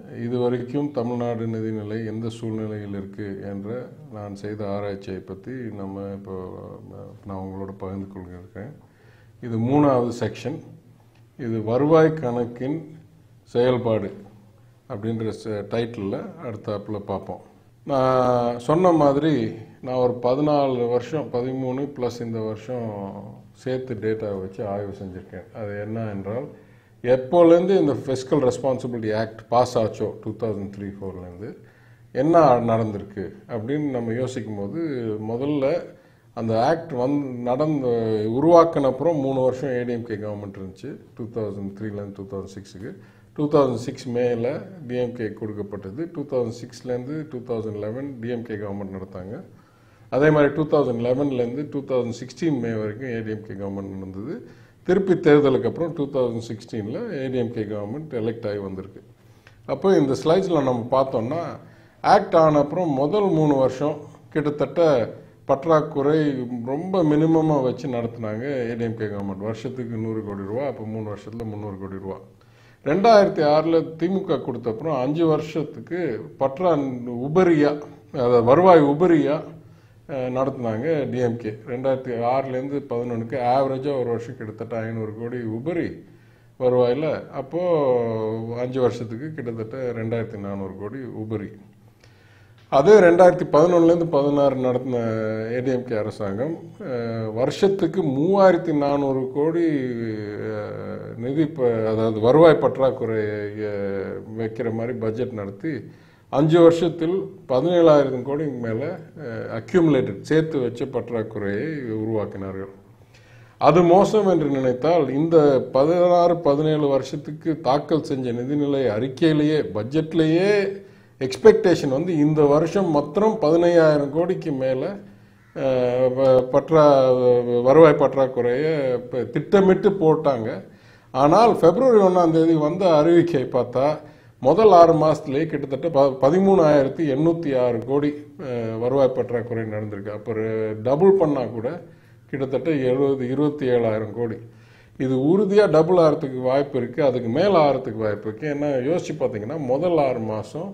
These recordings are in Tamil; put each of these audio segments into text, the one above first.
இதுவரைக்கும் தமிழ்நாடு நிதிநிலை எந்த சூழ்நிலையில் இருக்குது என்ற நான் செய்த ஆராய்ச்சியை பற்றி நம்ம இப்போ அஹ், நான் உங்களோட பகிர்ந்து கொள்கிறேன் இது மூணாவது செக்ஷன் இது வருவாய் கணக்கின் செயல்பாடு அப்படின்ற டைட்டிலில் அடுத்தாப்பில் பார்ப்போம் நான் சொன்ன மாதிரி நான் ஒரு பதினாலு வருஷம் பதிமூணு ப்ளஸ் இந்த வருஷம் சேர்த்து டேட்டாவை வச்சு ஆய்வு செஞ்சுருக்கேன் அது என்ன என்றால் எப்போலேருந்து இந்த ஃபிஸ்கல் ரெஸ்பான்சிபிலிட்டி ஆக்ட் பாஸ் ஆச்சோ டூ தௌசண்ட் த்ரீ ஃபோர்லேருந்து என்ன நடந்திருக்கு அப்படின்னு நம்ம யோசிக்கும் போது முதல்ல அந்த ஆக்ட் வந்து நடந்து உருவாக்கின அப்புறம் மூணு வருஷம் ஏடிஎம்கே கவர்மெண்ட் இருந்துச்சு டூ தௌசண்ட் த்ரீலேருந்து டூ தௌசண்ட் சிக்ஸுக்கு டூ தௌசண்ட் சிக்ஸ் மேல டிஎம்கே கொடுக்கப்பட்டது டூ தௌசண்ட் சிக்ஸ்லேருந்து two thousand eleven DMK government நடத்தாங்க அதே மாதிரி டூ தௌசண்ட் லெவன்லேருந்து டூ தௌசண்ட் சிக்ஸ்டீன் மே வரைக்கும் ஏடிஎம்கே கவர்மெண்ட் நடந்தது திருப்பி தேர்தலுக்கு அப்புறம் டூ தௌசண்ட் சிக்ஸ்டீனில் ஏடிஎம்கே கவர்மெண்ட் எலெக்ட் ஆகி வந்திருக்கு அப்போ இந்த ஸ்லைட்ஸில் நம்ம பார்த்தோம்னா ஆக்ட் ஆன அப்புறம் முதல் மூணு வருஷம் கிட்டத்தட்ட பற்றாக்குறை ரொம்ப மினிமமாக வச்சு நடத்துனாங்க ஏடிஎம்கே கவர்மெண்ட் வருஷத்துக்கு நூறு கோடி ரூபா அப்போ மூணு வருஷத்தில் முந்நூறு கோடி ரூபா ரெண்டாயிரத்தி ஆறில் திமுக கொடுத்த அப்புறம் அஞ்சு வருஷத்துக்கு பற்றா உபரியா அதாவது வருவாய் உபரியா அஹ், நடத்துனாங்க டிஎம்கே ரெண்டாயிரத்தி ஆறுலேருந்து பதினொன்றுக்கு ஆவரேஜாக ஒரு வருஷம் கிட்டத்தட்ட ஐநூறு கோடி உபரி வருவாயில் அப்போது அஞ்சு வருஷத்துக்கு கிட்டத்தட்ட ரெண்டாயிரத்தி நானூறு கோடி உபரி அதே ரெண்டாயிரத்தி பதினொன்றுலேருந்து பதினாறு நடத்தின ஏடிஎம்கே அரசாங்கம் அஹ், வருஷத்துக்கு மூவாயிரத்தி நானூறு கோடி அஹ், நிதி ப அதாவது வருவாய் பற்றாக்குறை அஹ், வைக்கிற மாதிரி பட்ஜெட் நடத்தி அஞ்சு வருஷத்தில் பதினேழாயிரம் கோடிக்கு மேலே அக்யூமுலேட்டட் சேர்த்து வச்ச பற்றாக்குறையை உருவாக்கினார்கள் அது மோசம் என்று நினைத்தால் இந்த பதினாறு பதினேழு வருஷத்துக்கு தாக்கல் செஞ்ச நிதிநிலை அறிக்கையிலேயே பட்ஜெட்லேயே எக்ஸ்பெக்டேஷன் வந்து இந்த வருஷம் மாத்திரம் பதினையாயிரம் கோடிக்கு மேலே பற்றா வருவாய் பற்றாக்குறையை இப்ப திட்டமிட்டு போட்டாங்க ஆனால் பிப்ரவரி ஒன்றாம் தேதி வந்த அறிவிக்கை பார்த்தா முதல் ஆறு மாதத்துலேயே கிட்டத்தட்ட ப பதிமூணாயிரத்தி எண்ணூற்றி ஆறு கோடி அஹ், வருவாய் பற்றாக்குறை நடந்திருக்கு அப்போ டபுள் பண்ணால் கூட கிட்டத்தட்ட எழுபது இருபத்தி ஏழாயிரம் கோடி இது உறுதியாக டபுள் ஆகிறதுக்கு வாய்ப்பு இருக்குது அதுக்கு மேலே ஆகிறதுக்கு வாய்ப்பு இருக்குது ஏன்னா யோசிச்சு பார்த்தீங்கன்னா முதல் ஆறு மாதம்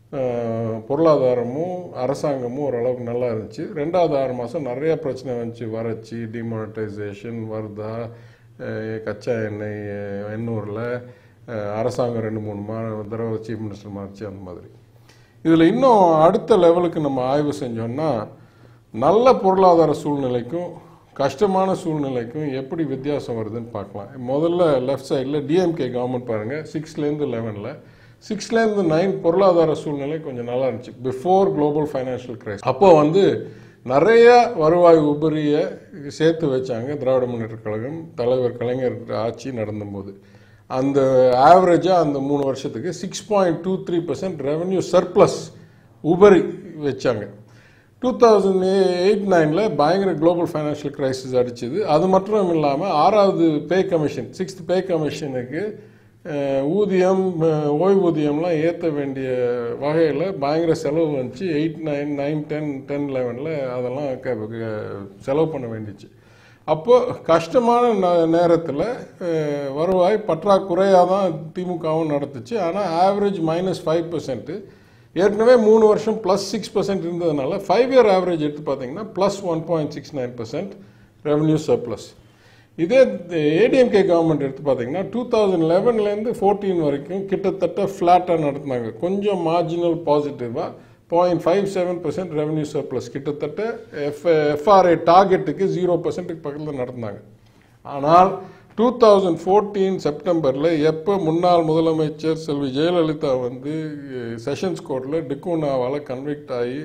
பொருளாதாரமும் அரசாங்கமும் ஓரளவுக்கு நல்லா இருந்துச்சு ரெண்டாவது ஆறு மாதம் நிறைய பிரச்சனை வந்துச்சு வறட்சி டிமானிட்டைசேஷன் வருதா அஹ் கச்சா எண்ணெய் அஹ், எண்ணூரில் அஹ், அரசாங்கம் ரெண்டு மூணு மா தடவை சீஃப் மினிஸ்டர் மாறிச்சு அந்த மாதிரி இதில் இன்னும் அடுத்த லெவலுக்கு நம்ம ஆய்வு செஞ்சோம்னா நல்ல பொருளாதார சூழ்நிலைக்கும் கஷ்டமான சூழ்நிலைக்கும் எப்படி வித்தியாசம் வருதுன்னு பார்க்கலாம் முதல்ல லெஃப்ட் சைடில் டிஎம்கே கவர்மெண்ட் பாருங்கள் சிக்ஸ்லேருந்து லெவனில் சிக்ஸ்லேருந்து நைன் பொருளாதார சூழ்நிலை கொஞ்சம் நல்லா இருந்துச்சு பிஃபோர் குளோபல் ஃபைனான்ஷியல் கிரைஸ் அப்போ வந்து நிறைய வருவாய் உபரியை சேர்த்து வச்சாங்க திராவிட முன்னேற்ற கழகம் தலைவர் கலைஞர் ஆட்சி நடந்தபோது அந்த ஆவரேஜாக அந்த மூணு வருஷத்துக்கு six point two three percent revenue surplus உபரி வச்சாங்க டூ தௌசண்ட் எயிட் நைனில் பயங்கர குளோபல் ஃபைனான்ஷியல் கிரைசிஸ் அடிச்சது அது மட்டும் இல்லாமல் ஆறாவது பே கமிஷன் சிக்ஸ்த் பே கமிஷனுக்கு அஹ், ஊதியம் அஹ், ஓய்வூதியம்லாம் ஏற்ற வேண்டிய வகையில் பயங்கர செலவு வந்துச்சு eight nine nine ten ten லெவனில் அதெல்லாம் க- க- செலவு பண்ண வேண்டிச்சு அப்போ கஷ்டமான நேரத்தில் வருவாய் பற்றாக்குறையாக தான் திமுகவும் நடத்துச்சு ஆனால் ஆவரேஜ் மைனஸ் ஃபைவ் பர்சன்ட்டு ஏற்கனவே மூணு வருஷம் ப்ளஸ் சிக்ஸ் பர்சன்ட் இருந்ததுனால ஃபைவ் இயர் ஆவரேஜ் எடுத்து பார்த்தீங்கன்னா plus one point six nine percent revenue surplus இதே ஏடிஎம்கே கவர்மெண்ட் எடுத்து பார்த்தீங்கன்னா டூ தௌசண்ட் லெவன்லேருந்து ஃபோர்டீன் வரைக்கும் கிட்டத்தட்ட ஃப்ளாட்டாக நடத்துனாங்க கொஞ்சம் மார்ஜினல் பாசிட்டிவாக point five seven percent revenue surplus கிட்டத்தட்ட எஃப் எஃப்ஆர்ஐ டார்கெட்டுக்கு ஜீரோ பர்சன்ட்டுக்கு பக்கத்தில் நடத்துனாங்க ஆனால் டூ தௌசண்ட் ஃபோர்டீன் செப்டம்பரில் எப்போ முன்னாள் முதலமைச்சர் செல்வி ஜெயலலிதா வந்து செஷன்ஸ் கோர்ட்டில் டிகோனாவால் கன்விக்ட் ஆகி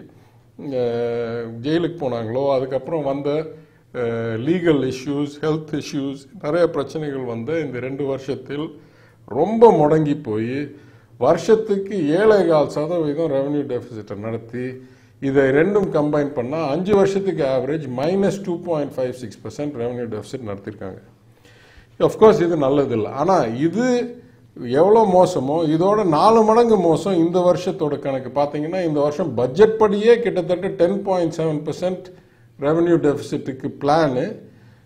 அஹ், ஜெயிலுக்கு போனாங்களோ அதுக்கப்புறம் வந்த லீகல் இஷ்யூஸ் ஹெல்த் இஷ்யூஸ் நிறைய பிரச்சனைகள் வந்த இந்த ரெண்டு வருஷத்தில் ரொம்ப முடங்கி போய் வருஷத்துக்கு ஏழை கால் சதவீதம் ரெவன்யூ டெபிசிட்டை நடத்தி இதை ரெண்டும் கம்பைன் பண்ணால் அஞ்சு வருஷத்துக்கு average minus two point five six percent revenue deficit நடத்திருக்காங்க அஃப்கோர்ஸ் இது நல்லதில்லை ஆனால் இது எவ்வளோ மோசமோ இதோட நாலு மடங்கு மோசம் இந்த வருஷத்தோட கணக்கு பார்த்தீங்கன்னா இந்த வருஷம் பட்ஜெட் படியே கிட்டத்தட்ட ten point seven percent revenue டெபிசிட்டுக்கு பிளானு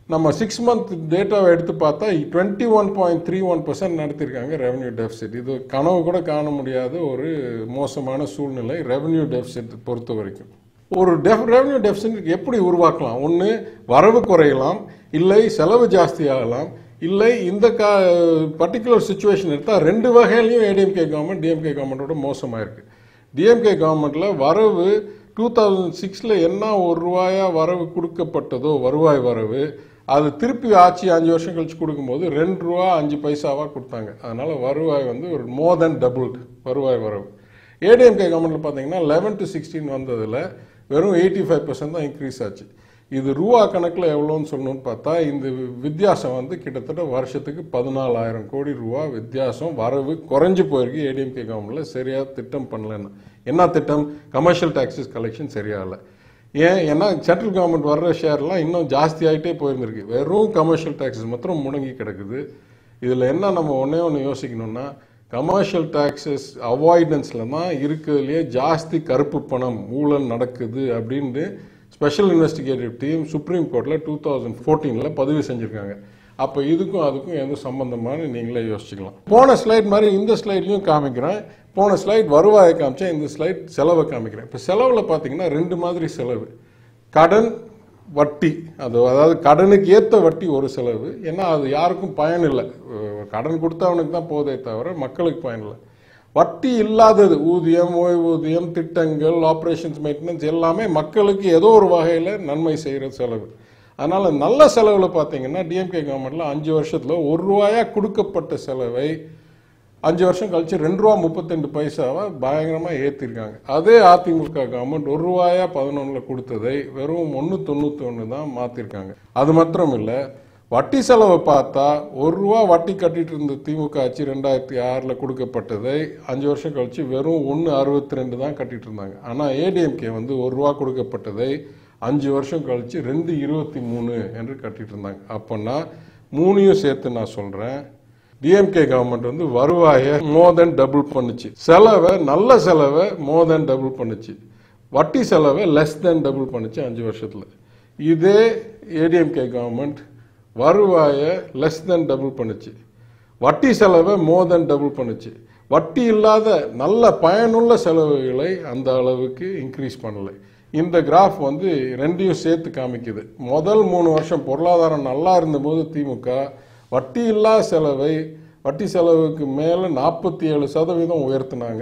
நம்ம சிக்ஸ் மந்த் டேட்டாவை எடுத்து பார்த்தா twenty one point three one percent நடத்திருக்காங்க ரெவன்யூ டெபிசிட் இது கனவு கூட காண முடியாத ஒரு மோசமான சூழ்நிலை ரெவன்யூ டெபிசிட் பொறுத்த வரைக்கும் ஒரு டெஃப் ரெவன்யூ டெபிசிட் எப்படி உருவாக்கலாம் ஒன்று வரவு குறையலாம் இல்லை செலவு ஜாஸ்தியாகலாம் இல்லை இந்த கா பர்டிகுலர் சுச்சுவேஷன் எடுத்தால் ரெண்டு வகையிலையும் ஏடிஎம்கே கவர்மெண்ட் டிஎம்கே கவர்மெண்ட்டோட மோசமாக இருக்கு டிஎம்கே கவர்மெண்ட்டில் வரவு டூ தௌசண்ட் சிக்ஸில் என்ன ஒரு ரூபாயா வரவு கொடுக்கப்பட்டதோ வருவாய் வரவு அது திருப்பி ஆட்சி அஞ்சு வருஷம் கழிச்சு கொடுக்கும்போது ரெண்டு ரூபா அஞ்சு பைசாவாக கொடுத்தாங்க அதனால வருவாய் வந்து ஒரு மோர் தென் டபுள் வருவாய் வரவு ஏடிஎம்கே கவர்மெண்ட்டில் பார்த்தீங்கன்னா லெவன் டு சிக்ஸ்டீன் வந்ததில் வெறும் எயிட்டி ஃபைவ் பர்சன்ட் தான் இன்க்ரீஸ் ஆச்சு இது ரூபா கணக்கில் எவ்வளோன்னு சொல்லணும்னு பார்த்தா இந்த வித்தியாசம் வந்து கிட்டத்தட்ட வருஷத்துக்கு பதினாலாயிரம் கோடி ரூபா வித்தியாசம் வரவு குறைஞ்சு போயிருக்கு ஏடிஎம்கே கவர்மெண்ட்டில் சரியாக திட்டம் பண்ணலன்னு என்ன திட்டம் கமர்ஷியல் டாக்ஸஸ் கலெக்ஷன் சரியா இல்லை ஏன் ஏன்னா சென்ட்ரல் கவர்மெண்ட் வர்ற ஷேர்லாம் இன்னும் ஜாஸ்தி ஆகிட்டே போயிருந்திருக்கு வெறும் கமர்ஷியல் டாக்ஸஸ் மாத்திரம் முடங்கி கிடக்குது இதில் என்ன நம்ம ஒன்றே ஒன்று யோசிக்கணும்னா கமர்ஷியல் டாக்ஸஸ் அவாய்டன்ஸில் தான் இருக்கிறதுலையே ஜாஸ்தி கருப்பு பணம் ஊழல் நடக்குது அப்படின்னு ஸ்பெஷல் இன்வெஸ்டிகேட்டிவ் டீம் சுப்ரீம் கோர்ட்டில் டூ தௌசண்ட் ஃபோர்டீனில் பதிவு செஞ்சுருக்காங்க அப்போ இதுக்கும் அதுக்கும் எந்த சம்பந்தமானு நீங்களே யோசிச்சுக்கலாம் போன ஸ்லைட் மாதிரி இந்த ஸ்லைட்லையும் காமிக்கிறேன் போன ஸ்லைட் வருவாயை காமிச்சேன் இந்த ஸ்லைட் செலவை காமிக்கிறேன் இப்போ செலவில் பார்த்தீங்கன்னா ரெண்டு மாதிரி செலவு கடன் வட்டி அது அதாவது கடனுக்கு ஏற்ற வட்டி ஒரு செலவு ஏன்னா அது யாருக்கும் பயன் இல்லை அஹ் கடன் கொடுத்தவனுக்கு தான் போதே தவிர மக்களுக்கு பயன் இல்லை வட்டி இல்லாதது ஊதியம் ஓய்வூதியம் திட்டங்கள் ஆப்ரேஷன்ஸ் மெயின்டெனன்ஸ் எல்லாமே மக்களுக்கு ஏதோ ஒரு வகையில் நன்மை செய்கிற செலவு அதனால் நல்ல செலவில் பார்த்தீங்கன்னா டிஎம்கே கவர்மெண்ட்டில் அஞ்சு வருஷத்தில் ஒரு ரூபாயா கொடுக்கப்பட்ட செலவை அஞ்சு வருஷம் கழிச்சு ரெண்டு ரூபா முப்பத்தெண்டு பைசாவை பயங்கரமாக ஏற்றிருக்காங்க அதே அதிமுக கவர்மெண்ட் ஒரு ரூபாயா பதினொன்றில் கொடுத்ததை வெறும் ஒன்று தொண்ணூற்றி ஒன்று தான் மாற்றிருக்காங்க அது மாத்திரம் இல்லை வட்டி செலவை பார்த்தா ஒரு ரூபா வட்டி கட்டிட்டு இருந்த திமுக ஆட்சி ரெண்டாயிரத்தி ஆறில் கொடுக்கப்பட்டதை அஞ்சு வருஷம் கழிச்சு வெறும் ஒன்று அறுபத்தி ரெண்டு தான் கட்டிட்டு இருந்தாங்க ஆனால் ஏடிஎம்கே வந்து ஒரு ரூபா கொடுக்கப்பட்டதை அஞ்சு வருஷம் கழிச்சு ரெண்டு இருபத்தி மூணு என்று கட்டிட்டு இருந்தாங்க அப்போன்னா மூணையும் சேர்த்து நான் சொல்கிறேன் டிஎம்கே கவர்மெண்ட் வந்து வருவாயை மோர் தென் டபுள் பண்ணுச்சு செலவை நல்ல செலவை மோர் தென் டபுள் பண்ணுச்சு வட்டி செலவை லெஸ் தென் டபுள் பண்ணுச்சு அஞ்சு வருஷத்தில் இதே ஏடிஎம்கே கவர்மெண்ட் வருவாயை லெஸ் தென் டபுள் பண்ணுச்சு வட்டி செலவை மோர் தென் டபுள் பண்ணுச்சு வட்டி இல்லாத நல்ல பயனுள்ள செலவுகளை அந்த அளவுக்கு இன்க்ரீஸ் பண்ணலை இந்த கிராஃப் வந்து ரெண்டையும் சேர்த்து காமிக்குது முதல் மூணு வருஷம் பொருளாதாரம் நல்லா இருந்தபோது திமுக வட்டி இல்லா செலவை வட்டி செலவுக்கு மேலே நாற்பத்தி ஏழு சதவீதம் உயர்த்தினாங்க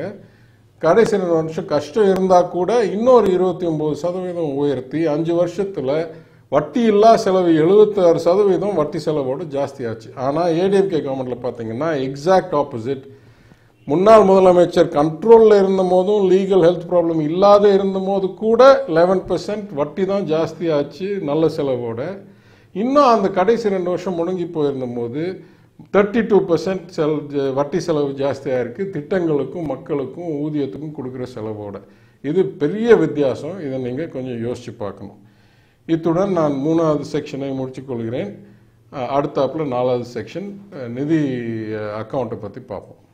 கடைசி ரெண்டு வருஷம் கஷ்டம் இருந்தால் கூட இன்னொரு இருபத்தி ஒம்பது சதவீதம் உயர்த்தி அஞ்சு வருஷத்தில் வட்டி இல்லா செலவு எழுபத்தாறு சதவீதம் வட்டி செலவோடு ஜாஸ்தியாச்சு ஆனால் ஏடிஎம்கே கவர்மெண்ட்டில் பார்த்தீங்கன்னா எக்ஸாக்ட் ஆப்போசிட் முன்னாள் முதலமைச்சர் கண்ட்ரோலில் இருந்த போதும் லீகல் ஹெல்த் ப்ராப்ளம் இல்லாத இருந்த போது கூட லெவன் பர்சன்ட் வட்டி தான் ஜாஸ்தி ஆச்சு நல்ல செலவோட இன்னும் அந்த கடைசி ரெண்டு வருஷம் முடங்கி போயிருந்த போது தேர்ட்டி டூ பர்சன்ட் செல் வட்டி செலவு ஜாஸ்தியாக இருக்குது திட்டங்களுக்கும் மக்களுக்கும் ஊதியத்துக்கும் கொடுக்குற செலவோட இது பெரிய வித்தியாசம் இதை நீங்கள் கொஞ்சம் யோசித்து பார்க்கணும் இத்துடன் நான் மூணாவது செக்ஷனை முடிச்சுக்கொள்கிறேன் அஹ் அடுத்தாப்புல நாலாவது செக்ஷன் நிதி அக்கௌண்ட்டை பற்றி பார்ப்போம்